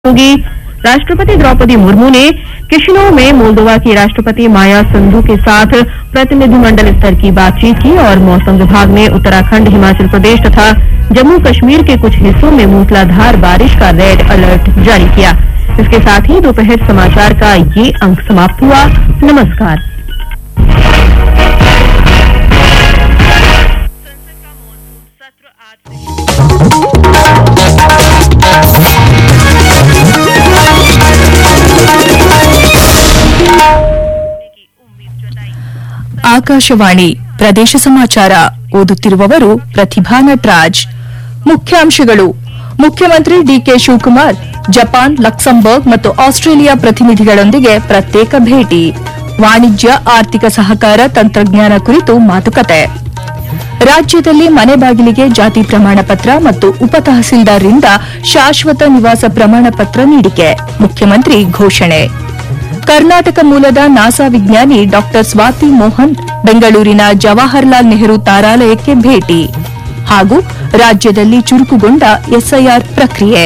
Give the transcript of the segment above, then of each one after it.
होगी राष्ट्रपति द्रौपदी मुर्मू ने किशिनोव में मोल्दोवा की राष्ट्रपति माया संधू के साथ प्रतिनिधिमंडल स्तर की बातचीत की और मौसम विभाग ने उत्तराखंड हिमाचल प्रदेश तथा जम्मू कश्मीर के कुछ हिस्सों में मूसलाधार बारिश का रेड अलर्ट जारी किया इसके साथ ही दोपहर समाचार का ये अंक समाप्त हुआ नमस्कार ಆಕಾಶವಾಣಿ ಪ್ರದೇಶ ಸಮಾಚಾರ ಓದುತ್ತಿರುವವರು ಪ್ರತಿಭಾ ನಟರಾಜ್ ಮುಖ್ಯಾಂಶಗಳು ಮುಖ್ಯಮಂತ್ರಿ ಡಿಕೆ ಶಿವಕುಮಾರ್ ಜಪಾನ್ ಲಕ್ಸಂಬರ್ಗ್ ಮತ್ತು ಆಸ್ಟ್ರೇಲಿಯಾ ಪ್ರತಿನಿಧಿಗಳೊಂದಿಗೆ ಪ್ರತ್ಯೇಕ ಭೇಟಿ ವಾಣಿಜ್ಯ ಆರ್ಥಿಕ ಸಹಕಾರ ತಂತ್ರಜ್ಞಾನ ಕುರಿತು ಮಾತುಕತೆ ರಾಜ್ಯದಲ್ಲಿ ಮನೆ ಬಾಗಿಲಿಗೆ ಜಾತಿ ಪ್ರಮಾಣ ಪತ್ರ ಮತ್ತು ಉಪತಹಸೀಲ್ದಾರ್ರಿಂದ ಶಾಶ್ವತ ನಿವಾಸ ಪ್ರಮಾಣ ಪತ್ರ ನೀಡಿಕೆ ಮುಖ್ಯಮಂತ್ರಿ ಘೋಷಣೆ ಕರ್ನಾಟಕ ಮೂಲದ ನಾಸಾ ವಿಜ್ಞಾನಿ ಡಾ ಸ್ವಾತಿ ಮೋಹನ್ ಬೆಂಗಳೂರಿನ ಜವಾಹರ್ಲಾಲ್ ನೆಹರು ತಾರಾಲಯಕ್ಕೆ ಭೇಟಿ ಹಾಗೂ ರಾಜ್ಯದಲ್ಲಿ ಚುರುಕುಗೊಂಡ ಎಸ್ಐಆರ್ ಪ್ರಕ್ರಿಯೆ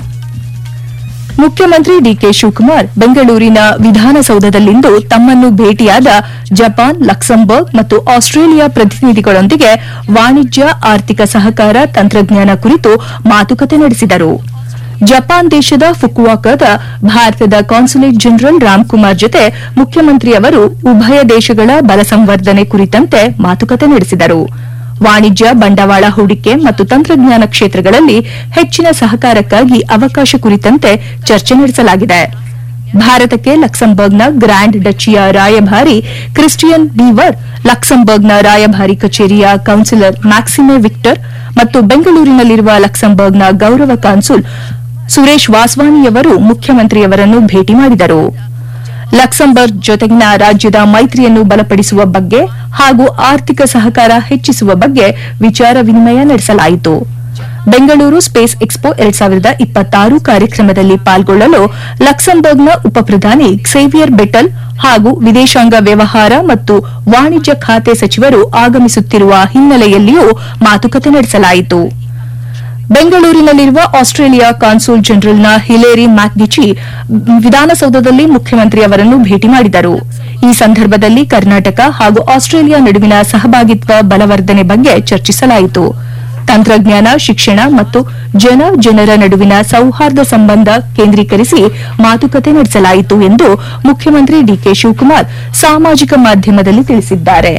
ಮುಖ್ಯಮಂತ್ರಿ ಡಿಕೆ ಶಿವಕುಮಾರ್ ಬೆಂಗಳೂರಿನ ವಿಧಾನಸೌಧದಲ್ಲಿಂದು ತಮ್ಮನ್ನು ಭೇಟಿಯಾದ ಜಪಾನ್ ಲಕ್ಸಂಬರ್ಗ್ ಮತ್ತು ಆಸ್ಟ್ರೇಲಿಯಾ ಪ್ರತಿನಿಧಿಗಳೊಂದಿಗೆ ವಾಣಿಜ್ಯ ಆರ್ಥಿಕ ಸಹಕಾರ ತಂತ್ರಜ್ಞಾನ ಕುರಿತು ಮಾತುಕತೆ ನಡೆಸಿದರು ಜಪಾನ್ ದೇಶದ ಫುಕುವಾಕದ ಭಾರತದ ಕಾನ್ಸುಲೇಟ್ ಜನರಲ್ ರಾಮ್ಕುಮಾರ್ ಜೊತೆ ಮುಖ್ಯಮಂತ್ರಿಯವರು ಉಭಯ ದೇಶಗಳ ಬಲ ಸಂವರ್ಧನೆ ಕುರಿತಂತೆ ಮಾತುಕತೆ ನಡೆಸಿದರು ವಾಣಿಜ್ಯ ಬಂಡವಾಳ ಹೂಡಿಕೆ ಮತ್ತು ತಂತ್ರಜ್ಞಾನ ಕ್ಷೇತ್ರಗಳಲ್ಲಿ ಹೆಚ್ಚಿನ ಸಹಕಾರಕ್ಕಾಗಿ ಅವಕಾಶ ಕುರಿತಂತೆ ಚರ್ಚೆ ನಡೆಸಲಾಗಿದೆ ಭಾರತಕ್ಕೆ ಲಕ್ಸಂಬರ್ಗ್ನ ಗ್ರ್ಯಾಂಡ್ ಡಚಿಯ ರಾಯಭಾರಿ ಕ್ರಿಸ್ಟಿಯನ್ ಬೀವರ್ ಲಕ್ಸಂಬರ್ಗ್ನ ರಾಯಭಾರಿ ಕಚೇರಿಯ ಕೌನ್ಸಿಲರ್ ಮ್ಯಾಕ್ಸಿಮೆ ವಿಕ್ಟರ್ ಮತ್ತು ಬೆಂಗಳೂರಿನಲ್ಲಿರುವ ಲಕ್ಸಂಬರ್ಗ್ನ ಗೌರವ ಕಾನ್ಸುಲ್ ಸುರೇಶ್ ವಾಸ್ವಾನಿಯವರು ಮುಖ್ಯಮಂತ್ರಿಯವರನ್ನು ಭೇಟಿ ಮಾಡಿದರು ಲಕ್ಸಂಬರ್ಗ್ ಜೊತೆಗಿನ ರಾಜ್ಯದ ಮೈತ್ರಿಯನ್ನು ಬಲಪಡಿಸುವ ಬಗ್ಗೆ ಹಾಗೂ ಆರ್ಥಿಕ ಸಹಕಾರ ಹೆಚ್ಚಿಸುವ ಬಗ್ಗೆ ವಿಚಾರ ವಿನಿಮಯ ನಡೆಸಲಾಯಿತು ಬೆಂಗಳೂರು ಸ್ಪೇಸ್ ಎಕ್ಸ್ಪೋ ಎರಡ್ ಸಾವಿರದ ಇಪ್ಪತ್ತಾರು ಕಾರ್ಯಕ್ರಮದಲ್ಲಿ ಪಾಲ್ಗೊಳ್ಳಲು ಲಕ್ಸಂಬರ್ಗ್ನ ಉಪಪ್ರಧಾನಿ ಕ್ಸೇವಿಯರ್ ಬೆಟಲ್ ಹಾಗೂ ವಿದೇಶಾಂಗ ವ್ಯವಹಾರ ಮತ್ತು ವಾಣಿಜ್ಯ ಖಾತೆ ಸಚಿವರು ಆಗಮಿಸುತ್ತಿರುವ ಹಿನ್ನೆಲೆಯಲ್ಲಿಯೂ ಮಾತುಕತೆ ನಡೆಸಲಾಯಿತು ಬೆಂಗಳೂರಿನಲ್ಲಿರುವ ಆಸ್ಟ್ರೇಲಿಯಾ ಕಾನ್ಸುಲ್ ಜನರಲ್ನ ಹಿಲೇರಿ ಮ್ಯಾಕ್ಡಿಚಿ ವಿಧಾನಸೌಧದಲ್ಲಿ ಮುಖ್ಯಮಂತ್ರಿ ಅವರನ್ನು ಭೇಟಿ ಮಾಡಿದರು ಈ ಸಂದರ್ಭದಲ್ಲಿ ಕರ್ನಾಟಕ ಹಾಗೂ ಆಸ್ಟ್ರೇಲಿಯಾ ನಡುವಿನ ಸಹಭಾಗಿತ್ವ ಬಲವರ್ಧನೆ ಬಗ್ಗೆ ಚರ್ಚಿಸಲಾಯಿತು ತಂತ್ರಜ್ಞಾನ ಶಿಕ್ಷಣ ಮತ್ತು ಜನ ಜನರ ನಡುವಿನ ಸೌಹಾರ್ದ ಸಂಬಂಧ ಕೇಂದ್ರೀಕರಿಸಿ ಮಾತುಕತೆ ನಡೆಸಲಾಯಿತು ಎಂದು ಮುಖ್ಯಮಂತ್ರಿ ಡಿಕೆ ಶಿವಕುಮಾರ್ ಸಾಮಾಜಿಕ ಮಾಧ್ಯಮದಲ್ಲಿ ತಿಳಿಸಿದ್ದಾರೆ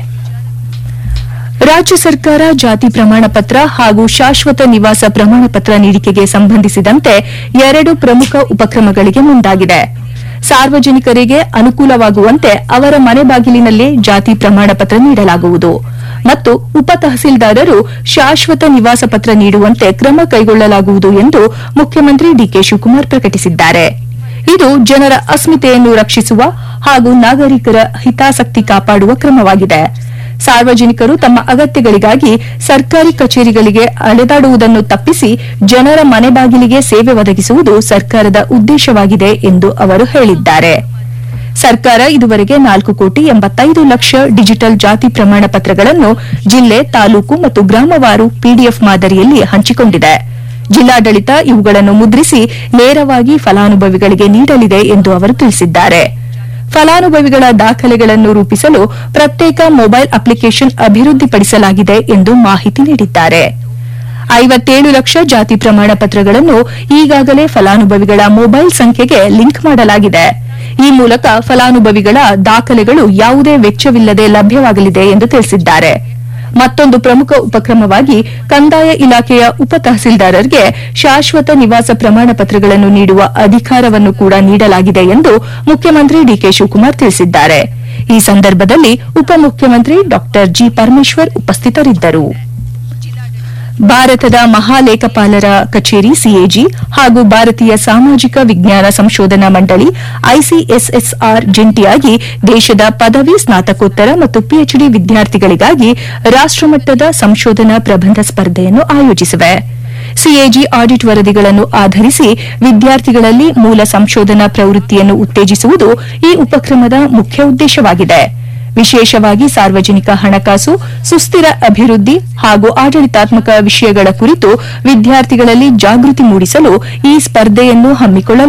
ರಾಜ್ಯ ಸರ್ಕಾರ ಜಾತಿ ಪ್ರಮಾಣ ಪತ್ರ ಹಾಗೂ ಶಾಶ್ವತ ನಿವಾಸ ಪ್ರಮಾಣ ಪತ್ರ ನೀಡಿಕೆಗೆ ಸಂಬಂಧಿಸಿದಂತೆ ಎರಡು ಪ್ರಮುಖ ಉಪಕ್ರಮಗಳಿಗೆ ಮುಂದಾಗಿದೆ ಸಾರ್ವಜನಿಕರಿಗೆ ಅನುಕೂಲವಾಗುವಂತೆ ಅವರ ಮನೆ ಬಾಗಿಲಿನಲ್ಲೇ ಜಾತಿ ಪ್ರಮಾಣ ಪತ್ರ ನೀಡಲಾಗುವುದು ಮತ್ತು ಉಪ ತಹಸೀಲ್ದಾರರು ಶಾಶ್ವತ ನಿವಾಸ ಪತ್ರ ನೀಡುವಂತೆ ಕ್ರಮ ಕೈಗೊಳ್ಳಲಾಗುವುದು ಎಂದು ಮುಖ್ಯಮಂತ್ರಿ ಡಿಕೆ ಶಿವಕುಮಾರ್ ಪ್ರಕಟಿಸಿದ್ದಾರೆ ಇದು ಜನರ ಅಸ್ಮಿತೆಯನ್ನು ರಕ್ಷಿಸುವ ಹಾಗೂ ನಾಗರಿಕರ ಹಿತಾಸಕ್ತಿ ಕಾಪಾಡುವ ಕ್ರಮವಾಗಿದೆ ಸಾರ್ವಜನಿಕರು ತಮ್ಮ ಅಗತ್ಯಗಳಿಗಾಗಿ ಸರ್ಕಾರಿ ಕಚೇರಿಗಳಿಗೆ ಅಲೆದಾಡುವುದನ್ನು ತಪ್ಪಿಸಿ ಜನರ ಮನೆ ಬಾಗಿಲಿಗೆ ಸೇವೆ ಒದಗಿಸುವುದು ಸರ್ಕಾರದ ಉದ್ದೇಶವಾಗಿದೆ ಎಂದು ಅವರು ಹೇಳಿದ್ದಾರೆ ಸರ್ಕಾರ ಇದುವರೆಗೆ ನಾಲ್ಕು ಕೋಟಿ ಎಂಬತ್ತೈದು ಲಕ್ಷ ಡಿಜಿಟಲ್ ಜಾತಿ ಪ್ರಮಾಣ ಪತ್ರಗಳನ್ನು ಜಿಲ್ಲೆ ತಾಲೂಕು ಮತ್ತು ಗ್ರಾಮವಾರು ಪಿಡಿಎಫ್ ಮಾದರಿಯಲ್ಲಿ ಹಂಚಿಕೊಂಡಿದೆ ಜಿಲ್ಲಾಡಳಿತ ಇವುಗಳನ್ನು ಮುದ್ರಿಸಿ ನೇರವಾಗಿ ಫಲಾನುಭವಿಗಳಿಗೆ ನೀಡಲಿದೆ ಎಂದು ಅವರು ತಿಳಿಸಿದ್ದಾರೆ ಫಲಾನುಭವಿಗಳ ದಾಖಲೆಗಳನ್ನು ರೂಪಿಸಲು ಪ್ರತ್ಯೇಕ ಮೊಬೈಲ್ ಅಪ್ಲಿಕೇಶನ್ ಅಭಿವೃದ್ಧಿಪಡಿಸಲಾಗಿದೆ ಎಂದು ಮಾಹಿತಿ ನೀಡಿದ್ದಾರೆ ಐವತ್ತೇಳು ಲಕ್ಷ ಜಾತಿ ಪ್ರಮಾಣ ಪತ್ರಗಳನ್ನು ಈಗಾಗಲೇ ಫಲಾನುಭವಿಗಳ ಮೊಬೈಲ್ ಸಂಖ್ಯೆಗೆ ಲಿಂಕ್ ಮಾಡಲಾಗಿದೆ ಈ ಮೂಲಕ ಫಲಾನುಭವಿಗಳ ದಾಖಲೆಗಳು ಯಾವುದೇ ವೆಚ್ಚವಿಲ್ಲದೆ ಲಭ್ಯವಾಗಲಿದೆ ಎಂದು ತಿಳಿಸಿದ್ದಾರೆ ಮತ್ತೊಂದು ಪ್ರಮುಖ ಉಪಕ್ರಮವಾಗಿ ಕಂದಾಯ ಇಲಾಖೆಯ ಉಪ ತಹಸೀಲ್ದಾರರಿಗೆ ಶಾಶ್ವತ ನಿವಾಸ ಪ್ರಮಾಣ ಪತ್ರಗಳನ್ನು ನೀಡುವ ಅಧಿಕಾರವನ್ನು ಕೂಡ ನೀಡಲಾಗಿದೆ ಎಂದು ಮುಖ್ಯಮಂತ್ರಿ ಡಿಕೆ ಶಿವಕುಮಾರ್ ತಿಳಿಸಿದ್ದಾರೆ ಈ ಸಂದರ್ಭದಲ್ಲಿ ಉಪಮುಖ್ಯಮಂತ್ರಿ ಡಾ ಜಿ ಪರಮೇಶ್ವರ್ ಉಪಸ್ಥಿತರಿದ್ದರು ಭಾರತದ ಮಹಾಲೇಖಪಾಲರ ಕಚೇರಿ ಸಿಎಜಿ ಹಾಗೂ ಭಾರತೀಯ ಸಾಮಾಜಿಕ ವಿಜ್ಞಾನ ಸಂಶೋಧನಾ ಮಂಡಳಿ ಐಸಿಎಸ್ಎಸ್ಆರ್ ಜಂಟಿಯಾಗಿ ದೇಶದ ಪದವಿ ಸ್ನಾತಕೋತ್ತರ ಮತ್ತು ಪಿಎಚ್ಡಿ ವಿದ್ಯಾರ್ಥಿಗಳಿಗಾಗಿ ರಾಷ್ಟಮಟ್ಟದ ಸಂಶೋಧನಾ ಪ್ರಬಂಧ ಸ್ಪರ್ಧೆಯನ್ನು ಆಯೋಜಿಸಿವೆ ಸಿಎಜಿ ಆಡಿಟ್ ವರದಿಗಳನ್ನು ಆಧರಿಸಿ ವಿದ್ಯಾರ್ಥಿಗಳಲ್ಲಿ ಮೂಲ ಸಂಶೋಧನಾ ಪ್ರವೃತ್ತಿಯನ್ನು ಉತ್ತೇಜಿಸುವುದು ಈ ಉಪಕ್ರಮದ ಮುಖ್ಯ ಉದ್ದೇಶವಾಗಿದೆ ವಿಶೇಷವಾಗಿ ಸಾರ್ವಜನಿಕ ಹಣಕಾಸು ಸುಸ್ಥಿರ ಅಭಿವೃದ್ಧಿ ಹಾಗೂ ಆಡಳಿತಾತ್ಮಕ ವಿಷಯಗಳ ಕುರಿತು ವಿದ್ಯಾರ್ಥಿಗಳಲ್ಲಿ ಜಾಗೃತಿ ಮೂಡಿಸಲು ಈ ಸ್ಪರ್ಧೆಯನ್ನು ಹಮ್ಮಿಕೊಳ್ಳಲಾಗಿದೆ